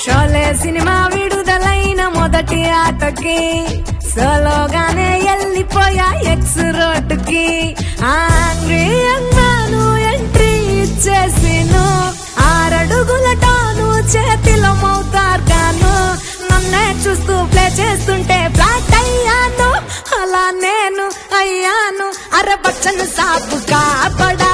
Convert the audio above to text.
Sholay cinema విడుదలైన మొదటి ఆటకి సోలోగానే వెళ్ళిపోయా ఎక్స్ రోడ్డుకి ఆంగ్రీ అన్నాను ఎంట్రీ ఇచ్చేసిను ఆరడుగుల టాను చేతిలో మౌతార్ గాను నన్నే చూస్తూ ప్లే చేస్తుంటే ఫ్లాట్ అయ్యాను అలా నేను అయ్యాను అరే బచ్చన్ సాపు కాపడా